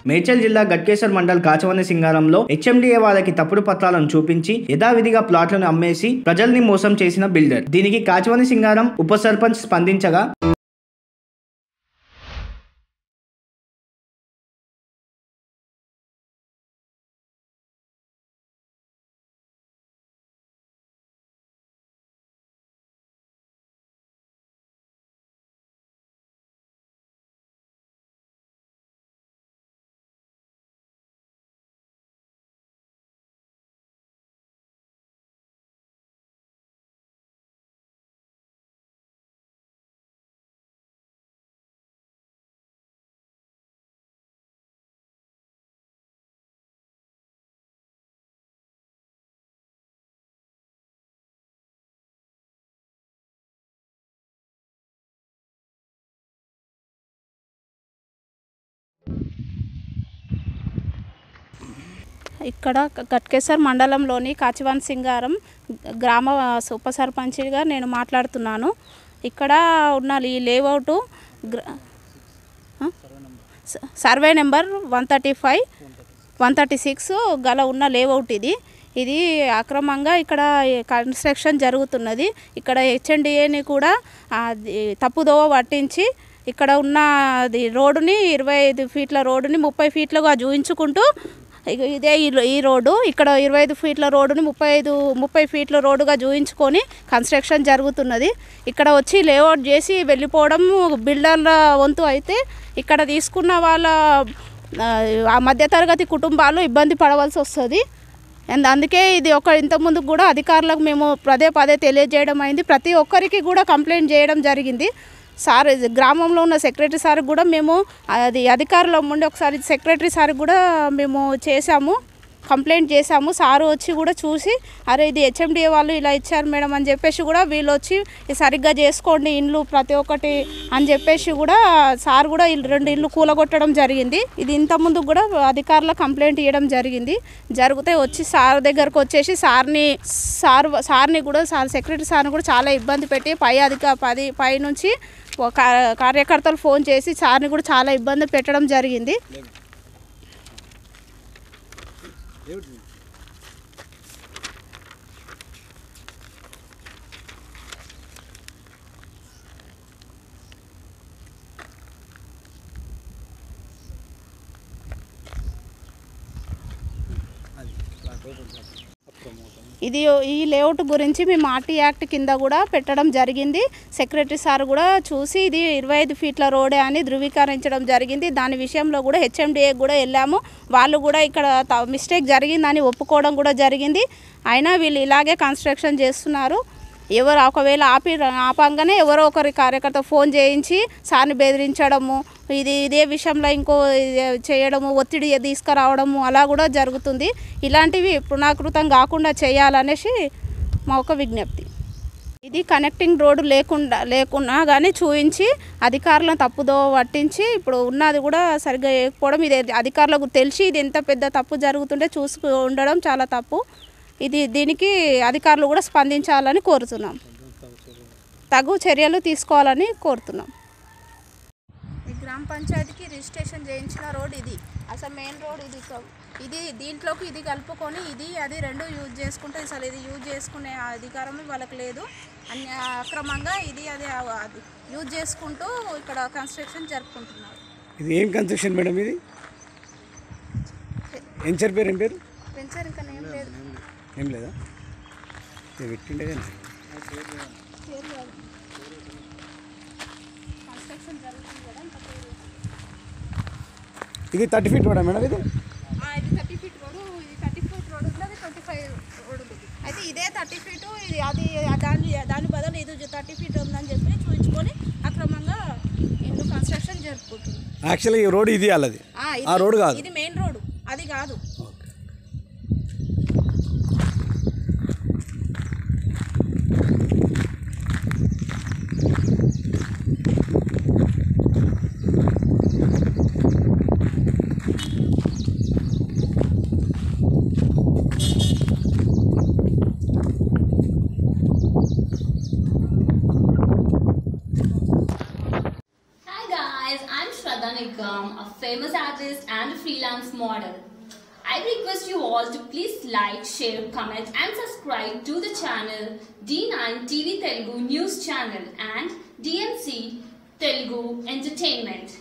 మేడ్చల్ జిల్లా గట్కేశ్వర్ మండల్ కాచవని సింగారంలో హెచ్ఎండిఏ వాళ్ళకి తప్పుడు పత్రాలను చూపించి యథావిధిగా ప్లాట్లను అమ్మేసి ప్రజల్ని మోసం చేసిన బిల్డర్ దీనికి కాచవని సింగారం ఉప సర్పంచ్ స్పందించగా ఇక్కడ గట్కేసర్ మండలంలోని కాచివాన్ సింగారం గ్రామ ఉప సర్పంచ్గా నేను మాట్లాడుతున్నాను ఇక్కడ ఉన్న ఈ layout survey number one thirty five one thirty six గల ఉన్న లేఅవుట్ ఇది ఇది అక్రమంగా ఇక్కడ కన్స్ట్రక్షన్ జరుగుతున్నది ఇక్కడ హెచ్ఎండిఏని కూడా అది తప్పుదోవ పట్టించి ఇక్కడ ఉన్న అది రోడ్డుని ఇరవై ఐదు ఫీట్ల రోడ్డుని ముప్పై ఫీట్లుగా చూయించుకుంటూ ఇగ ఇదే ఈ ఈ రోడ్డు ఇక్కడ ఇరవై ఐదు ఫీట్ల రోడ్డుని ముప్పై ఐదు ముప్పై ఫీట్ల రోడ్డుగా చూయించుకొని కన్స్ట్రక్షన్ జరుగుతున్నది ఇక్కడ వచ్చి లేఅవుట్ చేసి వెళ్ళిపోవడం బిల్డర్ల వంతు అయితే ఇక్కడ తీసుకున్న వాళ్ళ ఆ, ఆ మధ్యతరగతి కుటుంబాలు ఇబ్బంది పడవలసి వస్తుంది అండ్ అందుకే ఇది ఒక ఇంతకుముందు కూడా అధికారులకు మేము పదే పదే తెలియజేయడం అయింది ప్రతి ఒక్కరికి కూడా కంప్లైంట్ చేయడం జరిగింది సార్ ఇది గ్రామంలో ఉన్న సెక్రటరీ సార్ కూడా మేము అది అధికారుల ముందు ఒకసారి సెక్రటరీ సార్ కూడా మేము చేశాము కంప్లైంట్ చేశాము సారు వచ్చి కూడా చూసి అరే ఇది హెచ్ఎండిఏ వాళ్ళు ఇలా ఇచ్చారు మేడం అని చెప్పేసి కూడా వీళ్ళు వచ్చి "ఇది సరిగ్గా చేసుకోండి ఇండ్లు ప్రతి ఒక్కటి అని చెప్పేసి కూడా సార్ కూడా ఇల్లు రెండు ఇల్లు కూలగొట్టడం జరిగింది ఇది ఇంత ముందు కూడా అధికారుల కంప్లైంట్ ఇవ్వడం జరిగింది జరిగితే వచ్చి సార్ దగ్గరకు వచ్చేసి సార్ని సార్ సార్ని కూడా సార్ సెక్రటరీ సార్ని కూడా చాలా ఇబ్బంది పెట్టి పై అధిక పది పై నుంచి ఒక కార్యకర్తలు ఫోన్ చేసి సార్ని కూడా చాలా ఇబ్బంది పెట్టడం జరిగింది ఇది ఈ లేఅవుట్ గురించి మేము ఆర్టీ యాక్ట్ కింద కూడా పెట్టడం జరిగింది సెక్రటరీ సార్ కూడా చూసి ఇది ఇరవై ఐదు ఫీట్ల రోడే అని ధృవీకరించడం జరిగింది దాని విషయంలో కూడా హెచ్ఎండిఏ కూడా వెళ్ళాము వాళ్ళు కూడా ఇక్కడ త- మిస్టేక్ జరిగిందని ఒప్పుకోవడం కూడా జరిగింది అయినా వీళ్ళు ఇలాగే కన్స్ట్రక్షన్ చేస్తున్నారు ఎవరు ఒకవేళ ఆపి ఆపంగానే ఎవరో ఒకరి కార్యకర్త ఫోన్ చేయించి సార్ని బెదిరించడము ఇది ఇదే విషయంలో ఇంకో ఇది చేయడము ఒత్తిడి తీసుకురావడము అలా కూడా జరుగుతుంది ఇలాంటివి పునరాకృతం కాకుండా చేయాలనేసి మా ఒక విజ్ఞప్తి ఇది కనెక్టింగ్ రోడ్డు లేకుండా లేకున్నా కానీ చూపించి అధికారులను తప్పుదో పట్టించి ఇప్పుడు ఉన్నది కూడా సరిగ్గా వేయకపోవడం ఇది అధికారులకు తెలిసి ఇది ఎంత పెద్ద తప్పు జరుగుతుంటే చూసుకు ఉండడం చాలా తప్పు ఇది దీనికి అధికారులు కూడా స్పందించాలని కోరుతున్నాం తగు చర్యలు తీసుకోవాలని కోరుతున్నాం ఈ గ్రామ పంచాయతీకి రిజిస్ట్రేషన్ చేయించిన రోడ్ ఇది అసలు మెయిన్ రోడ్ ఇది కా- ఇది దీంట్లోకి ఇది కలుపుకొని ఇది అది రెండు యూజ్ చేసుకుంటే అసలు ఇది యూజ్ చేసుకునే అధికారం వాళ్ళకి లేదు అన్ని అక్రమంగా ఇది అది ఆ- అది యూజ్ చేసుకుంటూ ఇక్కడ కన్స్ట్రక్షన్ జరుపుకుంటున్నారు ఇది ఏం కన్స్ట్రక్షన్ మేడం ఇది ఏం సార్ పేరు ఏం పేరు పెంచారు ఇంకా ఏం లేదు ఏం లేదా ఇది పెట్టిండే కానీ కన్స్ట్రక్షన్ జరుగుతుంది కదా ఇంకా పేరు. ఇది థర్టీ ఫీట్ కూడా మేడం ఇది ఆ, ఇది థర్టీ ఫీట్ రోడ్ ఇది థర్టీ ఫీట్ రోడ్ ఉంది అది ట్వంటీ ఫైవ్ రోడ్ ఉంది అయితే ఇదే థర్టీ ఫీట్ ఇది అది దాని దాని బదులు ఇది థర్టీ ఫీట్ ఉందని చెప్పి చూపించుకొని అక్రమంగా ఇల్లు కన్స్ట్రక్షన్ జరుపుకుంటుంది యాక్చువల్గా ఈ రోడ్ ఇది వాళ్ళది ఆ, ఇది- ఆ రోడ్ కాదు ఇది మెయిన్ రోడ్ అది కాదు Hi guys, I'm Shraddha become a famous artist and a freelance model. I request you all to please like, share, comment and subscribe to the channel D9 TV Telugu News Channel and DMC Telugu Entertainment.